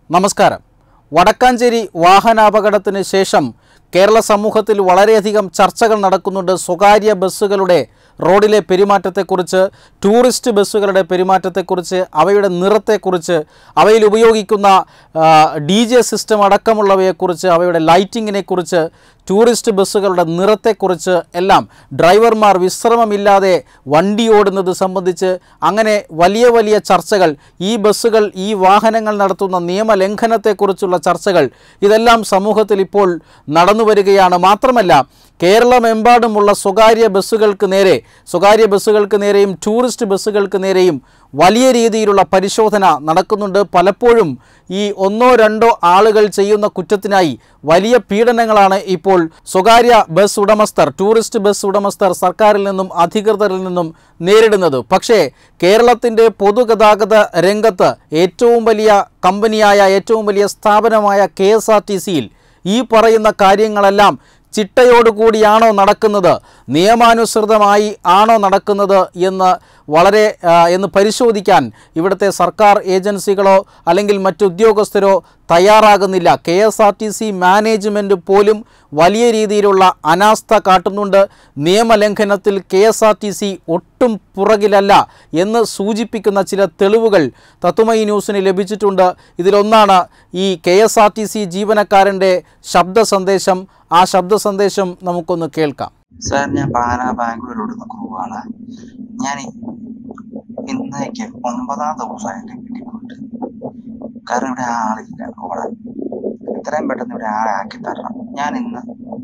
നമസ്കാരം വടക്കാഞ്ചേരി വാഹനാപകടത്തിന് ശേഷം കേരള സമൂഹത്തിൽ വളരെയധികം ചർച്ചകൾ നടക്കുന്നുണ്ട് സ്വകാര്യ ബസ്സുകളുടെ റോഡിലെ പെരുമാറ്റത്തെക്കുറിച്ച് ടൂറിസ്റ്റ് ബസ്സുകളുടെ പെരുമാറ്റത്തെക്കുറിച്ച് അവയുടെ നിറത്തെക്കുറിച്ച് അവയിൽ ഉപയോഗിക്കുന്ന ഡി ജെ സിസ്റ്റം അടക്കമുള്ളവയെക്കുറിച്ച് അവയുടെ ലൈറ്റിങ്ങിനെക്കുറിച്ച് ടൂറിസ്റ്റ് ബസ്സുകളുടെ നിറത്തെക്കുറിച്ച് എല്ലാം ഡ്രൈവർമാർ വിശ്രമമില്ലാതെ വണ്ടി ഓടുന്നത് സംബന്ധിച്ച് അങ്ങനെ വലിയ വലിയ ചർച്ചകൾ ഈ ബസ്സുകൾ ഈ വാഹനങ്ങൾ നടത്തുന്ന നിയമലംഘനത്തെക്കുറിച്ചുള്ള ചർച്ചകൾ ഇതെല്ലാം സമൂഹത്തിൽ ഇപ്പോൾ നടന്നു വരികയാണ് മാത്രമല്ല കേരളമെമ്പാടുമുള്ള സ്വകാര്യ ബസ്സുകൾക്ക് നേരെ സ്വകാര്യ ബസ്സുകൾക്ക് നേരെയും ടൂറിസ്റ്റ് ബസ്സുകൾക്ക് നേരെയും വലിയ രീതിയിലുള്ള പരിശോധന നടക്കുന്നുണ്ട് പലപ്പോഴും ഈ ഒന്നോ രണ്ടോ ആളുകൾ ചെയ്യുന്ന കുറ്റത്തിനായി വലിയ പീഡനങ്ങളാണ് ഇപ്പോൾ സ്വകാര്യ ബസ് ഉടമസ്ഥർ ടൂറിസ്റ്റ് ബസ് ഉടമസ്ഥർ സർക്കാരിൽ നിന്നും അധികൃതരിൽ നിന്നും നേരിടുന്നത് പക്ഷേ കേരളത്തിൻ്റെ പൊതുഗതാഗത രംഗത്ത് ഏറ്റവും വലിയ കമ്പനിയായ ഏറ്റവും വലിയ സ്ഥാപനമായ കെ എസ് ആർ ടി സിയിൽ ഈ പറയുന്ന കാര്യങ്ങളെല്ലാം ചിട്ടയോടുകൂടിയാണോ നടക്കുന്നത് നിയമാനുസൃതമായി ആണോ നടക്കുന്നത് എന്ന് വളരെ ആ, എന്ന് പരിശോധിക്കാൻ ഇവിടുത്തെ സർക്കാർ ഏജൻസികളോ അല്ലെങ്കിൽ മറ്റു ഉദ്യോഗസ്ഥരോ തയ്യാറാകുന്നില്ല K S R T C management പോലും വലിയ രീതിയിലുള്ള അനാസ്ഥ കാട്ടുന്നുണ്ട് നിയമലംഘനത്തിൽ K S R T C ഒട്ടും പുറകിലല്ല എന്ന് സൂചിപ്പിക്കുന്ന ചില തെളിവുകൾ തത്തുമൈ ന്യൂസിന് ലഭിച്ചിട്ടുണ്ട് ഇതിലൊന്നാണ് ഈ K S R T C ജീവനക്കാരൻ്റെ ശബ്ദ സന്ദേശം ആ ശബ്ദ സന്ദേശം നമുക്കൊന്ന് കേൾക്കാം സാർ ഞാൻ പാല ബാംഗ്ലൂർ ഓടുന്ന ക്രൂവാണ് ഞാൻ ഇന്നേക്ക് ഒമ്പതാം ദിവസമായി എൻ്റെ വീട്ടിൽ പോയിട്ട് കാരണം ഇവിടെ ആളില്ല ഓടാൻ എത്രയും പെട്ടെന്ന് ഇവിടെ ആളെ ആക്കി തരണം ഞാൻ ഇന്ന്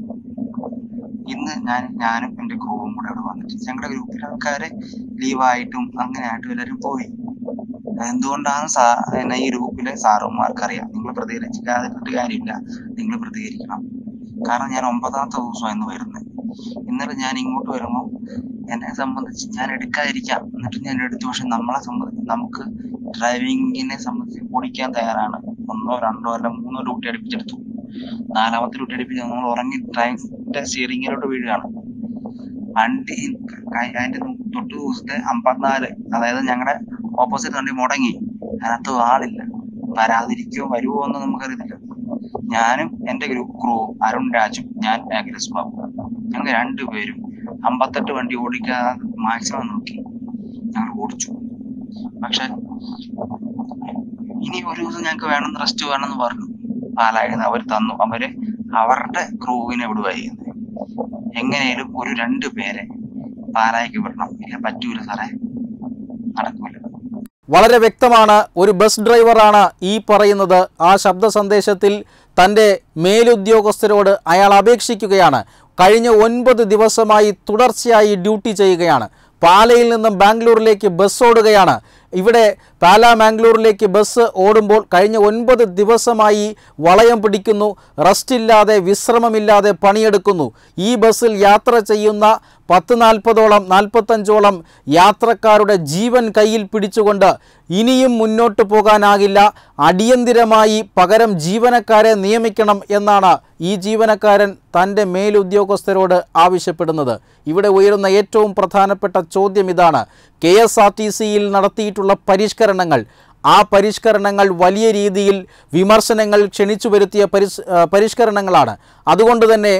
ഇന്ന് ഞാൻ ഞാനും എൻ്റെ ക്രൂവും കൂടെ ഇവിടെ വന്നിട്ട് ഞങ്ങളുടെ ഗ്രൂപ്പിലെ ആൾക്കാർ ലീവായിട്ടും അങ്ങനെ ആയിട്ടും എല്ലാവരും പോയി എന്തുകൊണ്ടാണ് സാ എന്നെ ഈ ഗ്രൂപ്പിലെ സാറുമാർക്ക് അറിയാം നിങ്ങൾ പ്രതികരിക്കാതിട്ട് കാര്യമില്ല നിങ്ങൾ പ്രതികരിക്കണം കാരണം ഞാൻ ഒമ്പതാമത്തെ ദിവസമായിരുന്നു വരുന്നത് ഇന്നലെ ഞാൻ ഇങ്ങോട്ട് വരുമ്പോൾ എന്നെ സംബന്ധിച്ച് ഞാൻ എടുക്കാതിരിക്കാം എന്നിട്ട് ഞാൻ എടുത്തു പക്ഷെ നമ്മളെ സംബന്ധിച്ച് നമുക്ക് ഡ്രൈവിങ്ങിനെ സംബന്ധിച്ച് ഓടിക്കാൻ തയ്യാറാണ് ഒന്നോ രണ്ടോ അല്ല മൂന്നോ ഡ്യൂട്ടി അടുപ്പിച്ചെടുത്തു നാലാമത്തെ ഡ്യൂട്ടി അടുപ്പിച്ച് നമ്മൾ ഉറങ്ങി ഡ്രൈവിന്റെ സ്റ്റിയറിങ്ങിലോട്ട് വീഴുകയാണ് വണ്ടി ക- അതിന്റെ നു- തൊട്ട് ദിവസത്തെ അമ്പത്തിനാല് അതായത് ഞങ്ങളുടെ ഓപ്പോസിറ്റ് വണ്ടി മുടങ്ങി അതിനകത്ത് ആളില്ല വരാതിരിക്കോ വരുമോ എന്ന് നമുക്കറിയത്തില്ല ഞാനും എന്റെ ഗ്രൂപ്പ് ക്രൂ അരുൺ രാജും ഞാൻ അഖിലേഷ് ബാബു ഞങ്ങൾ രണ്ടുപേരും അമ്പത്തെട്ട് വണ്ടി ഓടിക്കാതെ മാക്സിമം നോക്കി ഞങ്ങൾ ഓടിച്ചു പക്ഷെ ഇനി ഒരു ദിവസം ഞങ്ങൾക്ക് വേണമെന്ന് റെസ്റ്റ് വേണമെന്ന് പറഞ്ഞു പാലായിരുന്നു അവർ തന്നു അവര് അവരുടെ ക്രൂവിനെ വിടുവായിരുന്നു എങ്ങനെയാലും ഒരു രണ്ട് പേരെ പാലായ്ക്ക് വിടണം ഇല്ല പറ്റൂല സാറേ നടക്കൂല വളരെ വ്യക്തമാണ് ഒരു ബസ് ഡ്രൈവറാണ് ഈ പറയുന്നത് ആ ശബ്ദ സന്ദേശത്തിൽ തൻ്റെ മേലുദ്യോഗസ്ഥരോട് അയാൾ അപേക്ഷിക്കുകയാണ് കഴിഞ്ഞ ഒൻപത് ദിവസമായി തുടർച്ചയായി ഡ്യൂട്ടി ചെയ്യുകയാണ് പാലയിൽ നിന്നും ബാംഗ്ലൂരിലേക്ക് ബസ് ഓടുകയാണ് ഇവിടെ പാല മാംഗ്ലൂരിലേക്ക് ബസ് ഓടുമ്പോൾ കഴിഞ്ഞ ഒൻപത് ദിവസമായി വളയം പിടിക്കുന്നു റെസ്റ്റില്ലാതെ വിശ്രമമില്ലാതെ പണിയെടുക്കുന്നു ഈ ബസ്സിൽ യാത്ര ചെയ്യുന്ന പത്ത് നാൽപ്പതോളം നാൽപ്പത്തഞ്ചോളം യാത്രക്കാരുടെ ജീവൻ കയ്യിൽ പിടിച്ചുകൊണ്ട് ഇനിയും മുന്നോട്ട് പോകാനാകില്ല അടിയന്തിരമായി പകരം ജീവനക്കാരെ നിയമിക്കണം എന്നാണ് ഈ ജീവനക്കാരൻ തൻ്റെ മേലുദ്യോഗസ്ഥരോട് ആവശ്യപ്പെടുന്നത് ഇവിടെ ഉയരുന്ന ഏറ്റവും പ്രധാനപ്പെട്ട ചോദ്യം ഇതാണ് കെ എസ് ആർ ടി സിയിൽ നടത്തിയിട്ടുള്ള പരിഷ്കരണങ്ങൾ ആ പരിഷ്കരണങ്ങൾ വലിയ രീതിയിൽ വിമർശനങ്ങൾ ക്ഷണിച്ചു വരുത്തിയ പരിസ് ആ, പരിഷ്കരണങ്ങളാണ് അതുകൊണ്ട് തന്നെ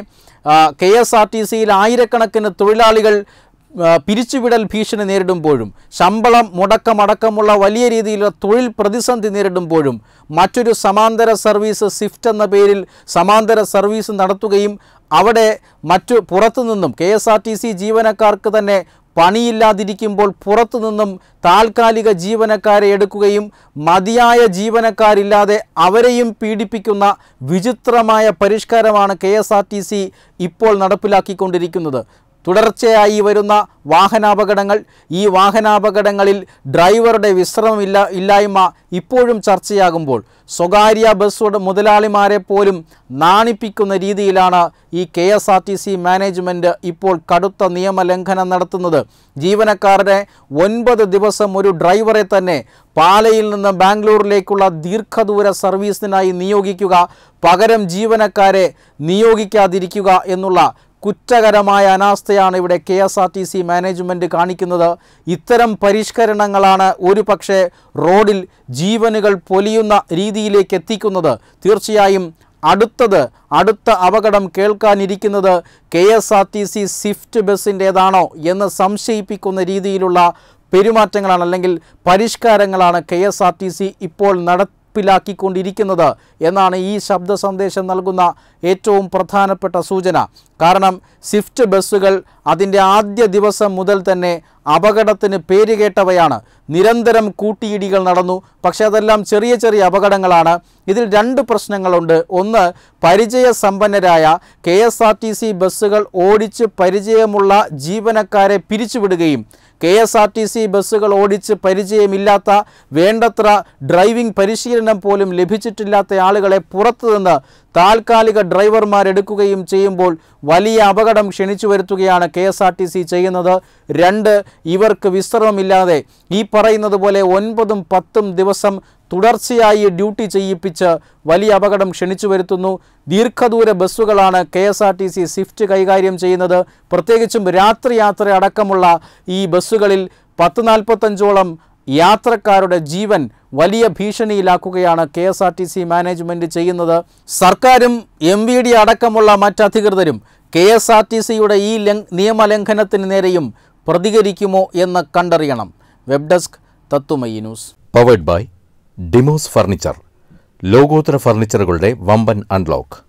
കെ എസ് ആർ ടി സിയിൽ ആയിരക്കണക്കിന് തൊഴിലാളികൾ ആ, പിരിച്ചുവിടൽ ഭീഷണി നേരിടുമ്പോഴും ശമ്പളം മുടക്കമടക്കമുള്ള വലിയ രീതിയിലുള്ള തൊഴിൽ പ്രതിസന്ധി നേരിടുമ്പോഴും മറ്റൊരു സമാന്തര സർവീസ് സ്വിഫ്റ്റ് എന്ന പേരിൽ സമാന്തര സർവീസ് നടത്തുകയും അവിടെ മറ്റു പുറത്തു നിന്നും K S R T C ജീവനക്കാർക്ക് തന്നെ പണിയില്ലാതിരിക്കുമ്പോൾ പുറത്തു നിന്നും താൽക്കാലിക ജീവനക്കാരെ എടുക്കുകയും മതിയായ ജീവനക്കാരില്ലാതെ അവരെയും പീഡിപ്പിക്കുന്ന വിചിത്രമായ പരിഷ്കാരമാണ് K S R T C ഇപ്പോൾ നടപ്പിലാക്കിക്കൊണ്ടിരിക്കുന്നത് തുടർച്ചയായി വരുന്ന വാഹനാപകടങ്ങൾ ഈ വാഹനാപകടങ്ങളിൽ ഡ്രൈവറുടെ വിശ്രമമില്ല ഇല്ലായ്മ ഇപ്പോഴും ചർച്ചയാകുമ്പോൾ സ്വകാര്യ ബസ് ഉട- മുതലാളിമാരെ പോലും നാണിപ്പിക്കുന്ന രീതിയിലാണ് ഈ K S R T C management ഇപ്പോൾ കടുത്ത നിയമലംഘനം നടത്തുന്നത് ജീവനക്കാരനെ ഒൻപത് ദിവസം ഒരു ഡ്രൈവറെ തന്നെ പാലയിൽ നിന്ന് ബാംഗ്ലൂരിലേക്കുള്ള ദീർഘദൂര സർവീസിനായി നിയോഗിക്കുക പകരം ജീവനക്കാരെ നിയോഗിക്കാതിരിക്കുക എന്നുള്ള കുറ്റകരമായ അനാസ്ഥയാണ് ഇവിടെ K S R T C management കാണിക്കുന്നത് ഇത്തരം പരിഷ്കരണങ്ങളാണ് ഒരു പക്ഷേ റോഡിൽ ജീവനുകൾ പൊലിയുന്ന രീതിയിലേക്ക് എത്തിക്കുന്നത് തീർച്ചയായും അടുത്തത് അടുത്ത അപകടം കേൾക്കാനിരിക്കുന്നത് K S R T C swift ബസ്സിൻ്റേതാണോ എന്ന് സംശയിപ്പിക്കുന്ന രീതിയിലുള്ള പെരുമാറ്റങ്ങളാണ് അല്ലെങ്കിൽ പരിഷ്കാരങ്ങളാണ് K S R T C ഇപ്പോൾ നടപ്പിലാക്കിക്കൊണ്ടിരിക്കുന്നത് എന്നാണ് ഈ ശബ്ദ സന്ദേശം നൽകുന്ന ഏറ്റവും പ്രധാനപ്പെട്ട സൂചന കാരണം സ്വിഫ്റ്റ് ബസ്സുകൾ അതിൻ്റെ ആദ്യ ദിവസം മുതൽ തന്നെ അപകടത്തിന് പേരുകേട്ടവയാണ് നിരന്തരം കൂട്ടിയിടികൾ നടന്നു പക്ഷേ അതെല്ലാം ചെറിയ ചെറിയ അപകടങ്ങളാണ് ഇതിൽ രണ്ട് പ്രശ്നങ്ങളുണ്ട് ഒന്ന് പരിചയസമ്പന്നരായ K S R T C ബസ്സുകൾ ഓടിച്ച് പരിചയമുള്ള ജീവനക്കാരെ പിരിച്ചുവിടുകയും K S R T C ബസ്സുകൾ ഓടിച്ച് പരിചയമില്ലാത്ത വേണ്ടത്ര ഡ്രൈവിംഗ് പരിശീലനം പോലും ലഭിച്ചിട്ടില്ലാത്ത ആളുകളെ പുറത്തുനിന്ന് താൽക്കാലിക ഡ്രൈവർമാരെടുക്കുകയും ചെയ്യുമ്പോൾ വലിയ അപകടം ക്ഷണിച്ചു വരുത്തുകയാണ് K S R T C ചെയ്യുന്നത് രണ്ട് ഇവർക്ക് വിശ്രമമില്ലാതെ ഈ പറയുന്നത് പോലെ ഒൻപതും പത്തും ദിവസം തുടർച്ചയായി ഡ്യൂട്ടി ചെയ്യിപ്പിച്ച് വലിയ അപകടം ക്ഷണിച്ചു വരുത്തുന്നു ദീർഘദൂര ബസ്സുകളാണ് K S R T C swift കൈകാര്യം ചെയ്യുന്നത് പ്രത്യേകിച്ചും രാത്രി യാത്ര അടക്കമുള്ള ഈ ബസ്സുകളിൽ പത്ത് നാൽപ്പത്തഞ്ചോളം യാത്രക്കാരുടെ ജീവൻ വലിയ ഭീഷണിയിലാക്കുകയാണ് K S R T C management ചെയ്യുന്നത് സർക്കാരും എം വി ഡി അടക്കമുള്ള മറ്റധികൃതരും കെ എസ് ആർ ടി സിയുടെ ഈ ലംഘ നിയമലംഘനത്തിന് നേരെയും പ്രതികരിക്കുമോ എന്ന് കണ്ടറിയണം web desk Tatwamayi news powered by Demos furniture ലോകോത്തര ഫർണിച്ചറുകളുടെ വമ്പൻ അൺലോക്ക്